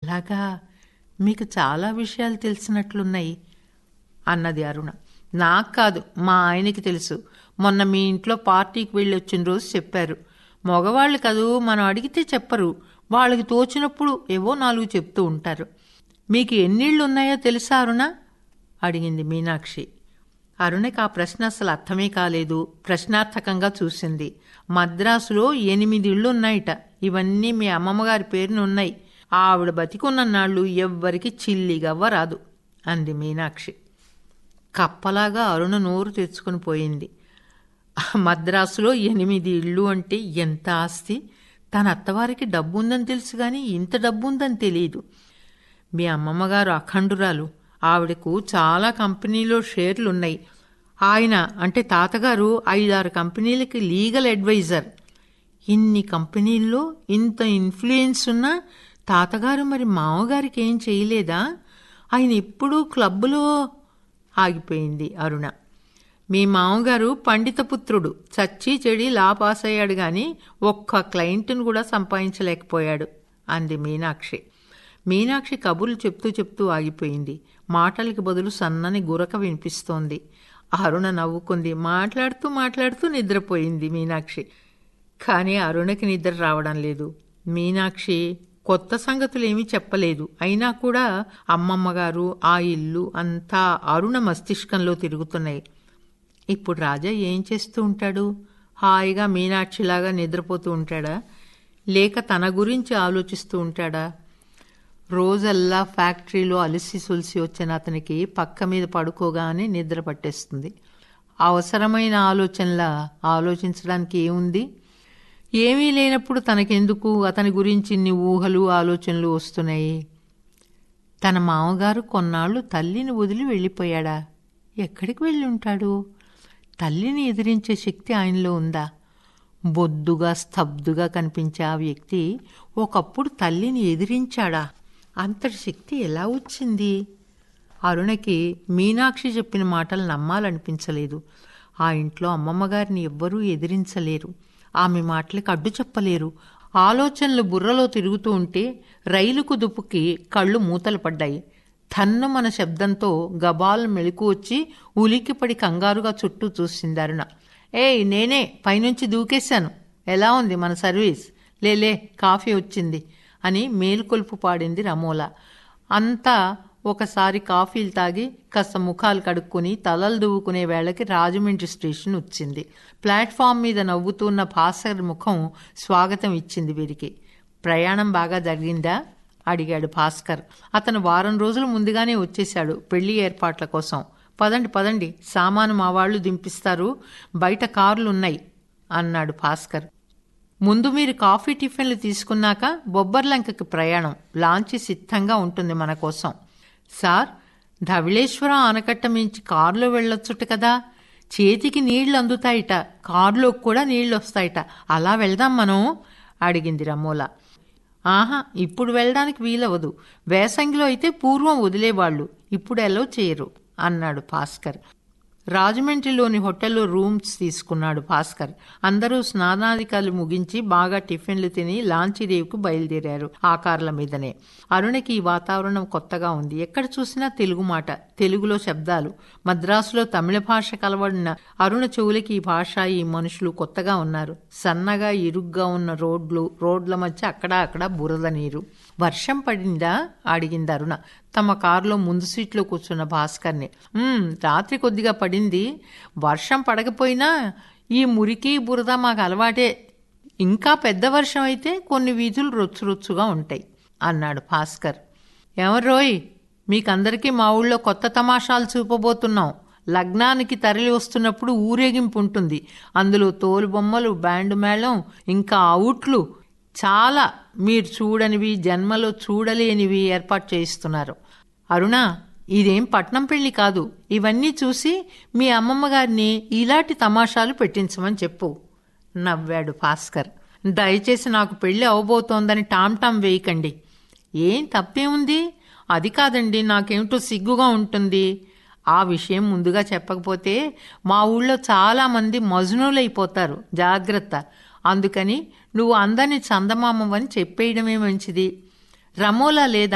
అలాగా మీకు చాలా విషయాలు తెలిసినట్లున్నాయి అన్నది అరుణ నాకు కాదు మా ఆయనకి తెలుసు మొన్న మీ ఇంట్లో పార్టీకి వెళ్ళి వచ్చిన రోజు చెప్పారు మగవాళ్ళు కదూ మనం అడిగితే చెప్పరు వాళ్ళకి తోచినప్పుడు ఏవో నాలుగు చెప్తూ ఉంటారు మీకు ఎన్నిళ్ళు ఉన్నాయో తెలుసా అరుణ అడిగింది మీనాక్షి అరుణకి ఆ ప్రశ్న అసలు అర్థమే కాలేదు ప్రశ్నార్థకంగా చూసింది మద్రాసులో ఎనిమిది ఇళ్ళు ఉన్నాయిట ఇవన్నీ మీ అమ్మమ్మగారి పేరున ఉన్నాయి ఆవిడ బతికున్న నాళ్ళు ఎవ్వరికి చిల్లిగవ్వ రాదు అంది మీనాక్షి కప్పలాగా అరుణ నోరు తెచ్చుకుని పోయింది మద్రాసులో ఎనిమిది ఇళ్ళు అంటే ఎంత ఆస్తి తన అత్తవారికి డబ్బు ఉందని తెలుసు కానీ ఇంత డబ్బు ఉందని తెలియదు మీ అమ్మమ్మగారు అఖండురాలు ఆవిడకు చాలా కంపెనీలో షేర్లు ఉన్నాయి ఆయన అంటే తాతగారు ఐదారు కంపెనీలకి లీగల్ అడ్వైజర్ ఇన్ని కంపెనీల్లో ఇంత ఇన్ఫ్లుయెన్స్ ఉన్నా తాతగారు మరి మామగారికి ఏం చేయలేదా ఆయన ఎప్పుడూ క్లబ్బులో ఆగిపోయింది అరుణ మీ మామగారు పండితపుత్రుడు చచ్చి చెడి లా పాస్ అయ్యాడు గాని ఒక్క క్లయింట్ను కూడా సంపాదించలేకపోయాడు అంది మీనాక్షి మీనాక్షి కబుర్లు చెప్తూ చెప్తూ ఆగిపోయింది మాటలకి బదులు సన్నని గురక వినిపిస్తోంది అరుణ నవ్వుకుంది మాట్లాడుతూ మాట్లాడుతూ నిద్రపోయింది మీనాక్షి కానీ అరుణకి నిద్ర రావడం లేదు మీనాక్షి కొత్త సంగతులు ఏమీ చెప్పలేదు అయినా కూడా అమ్మమ్మగారు ఆ ఇల్లు అంతా అరుణ మస్తిష్కంలో తిరుగుతున్నాయి ఇప్పుడు రాజా ఏం చేస్తూ ఉంటాడు హాయిగా మీనాక్షిలాగా నిద్రపోతూ ఉంటాడా లేక తన గురించి ఆలోచిస్తూ ఉంటాడా రోజల్లా ఫ్యాక్టరీలో అలసి సులిసి వచ్చిన అతనికి పక్క మీద పడుకోగానే నిద్ర పట్టేస్తుంది అవసరమైన ఆలోచనలా ఆలోచించడానికి ఏముంది ఏమీ లేనప్పుడు తనకెందుకు అతని గురించి ఇన్ని ఊహలు ఆలోచనలు వస్తున్నాయి తన మామగారు కొన్నాళ్ళు తల్లిని వదిలి వెళ్ళిపోయాడా ఎక్కడికి వెళ్ళి ఉంటాడు తల్లిని ఎదిరించే శక్తి ఆయనలో ఉందా బొద్దుగా స్తబ్దుగా కనిపించే ఆ వ్యక్తి ఒకప్పుడు తల్లిని ఎదిరించాడా అంతటి శక్తి ఎలా వచ్చింది అరుణకి మీనాక్షి చెప్పిన మాటలు నమ్మాలనిపించలేదు ఆ ఇంట్లో అమ్మమ్మగారిని ఎవ్వరూ ఎదిరించలేరు ఆమె మాటలకి అడ్డు చెప్పలేరు ఆలోచనలు బుర్రలో తిరుగుతూ ఉంటే రైలు కుదుపుకి కళ్ళు మూతలు పడ్డాయి థన్ను మన శబ్దంతో గబాల్ మెలకు వచ్చి ఉలిక్కిపడి కంగారుగా చుట్టూ చూసింది అరుణ ఏయ్ నేనే పైనుంచి దూకేశాను ఎలా ఉంది మన సర్వీస్ లేలే కాఫీ వచ్చింది అని మేలుకొల్పు పాడింది రమోల అంతా ఒకసారి కాఫీలు తాగి కాస్త ముఖాలు కడుక్కొని తలలు దువ్వుకునే వేళకి రాజమండ్రి స్టేషన్ వచ్చింది ప్లాట్ఫామ్ మీద నవ్వుతున్న భాస్కర్ ముఖం స్వాగతం ఇచ్చింది వీరికి ప్రయాణం బాగా జరిగిందా అడిగాడు భాస్కర్ అతను వారం రోజులు ముందుగానే వచ్చేశాడు పెళ్లి ఏర్పాట్ల కోసం పదండి పదండి సామాను మా వాళ్ళు దింపిస్తారు బయట కార్లున్నాయి అన్నాడు భాస్కర్ ముందు మీరు కాఫీ టిఫిన్లు తీసుకున్నాక బొబ్బర్లంకకి ప్రయాణం లాంచి సిద్ధంగా ఉంటుంది మన కోసం సార్ ధవళేశ్వరం ఆనకట్ట మించి కారులో వెళ్ళొచ్చుట కదా చేతికి నీళ్లు అందుతాయిట కారులోకి కూడా నీళ్లు వస్తాయిట అలా వెళ్దాం మనం అడిగింది రమోల ఆహా ఇప్పుడు వెళ్ళడానికి వీలవదు వేసంగిలో అయితే పూర్వం వదిలేవాళ్ళు ఇప్పుడు ఎలో చేయరు అన్నాడు భాస్కర్ రాజమండ్రిలోని హోటల్లో రూమ్స్ తీసుకున్నాడు భాస్కర్ అందరూ స్నానాధికారులు ముగించి బాగా టిఫిన్లు తిని లాంచీ రేవుకు బయలుదేరారు ఆ కార్ల మీదనే అరుణకి ఈ వాతావరణం కొత్తగా ఉంది ఎక్కడ చూసినా తెలుగు మాట తెలుగులో శబ్దాలు మద్రాసులో తమిళ భాష కలవడిన అరుణ చెవులకి ఈ భాష ఈ మనుషులు కొత్తగా ఉన్నారు సన్నగా ఇరుగ్గా ఉన్న రోడ్లు రోడ్ల మధ్య అక్కడ అక్కడ బురద నీరు వర్షం పడిందా అడిగింది అరుణ తమ కారులో ముందు సీట్లో కూర్చున్న భాస్కర్ని "ఉమ్, రాత్రి కొద్దిగా పడింది వర్షం పడకపోయినా ఈ మురికి బురద మాకు అలవాటే ఇంకా పెద్ద వర్షం అయితే కొన్ని వీధులు రొచ్చు రొచ్చుగా ఉంటాయి అన్నాడు భాస్కర్ ఎవరోయ్ మీకందరికీ మా ఊళ్ళో కొత్త తమాషాలు చూపబోతున్నాం లగ్నానికి తరలి వస్తున్నప్పుడు ఊరేగింపు ఉంటుంది అందులో తోలుబొమ్మలు బ్యాండ్ మేళం ఇంకా అవుట్లు చాలా మీరు చూడనివి జన్మలో చూడలేనివి ఏర్పాటు చేయిస్తున్నారు అరుణ ఇదేం పట్నం పెళ్లి కాదు ఇవన్నీ చూసి మీ అమ్మమ్మ గారిని ఇలాంటి తమాషాలు పెట్టించమని చెప్పు నవ్వాడు భాస్కర్ దయచేసి నాకు పెళ్లి అవబోతోందని టామ్ టామ్ వేయకండి ఏం తప్పేముంది అది కాదండి నాకేమిటో సిగ్గుగా ఉంటుంది ఆ విషయం ముందుగా చెప్పకపోతే మా ఊళ్ళో చాలా మంది మజునులైపోతారు జాగ్రత్త అందుకని నువ్వు అందరినీ చందమామవని చెప్పేయడమే మంచిది రమోలా లేదా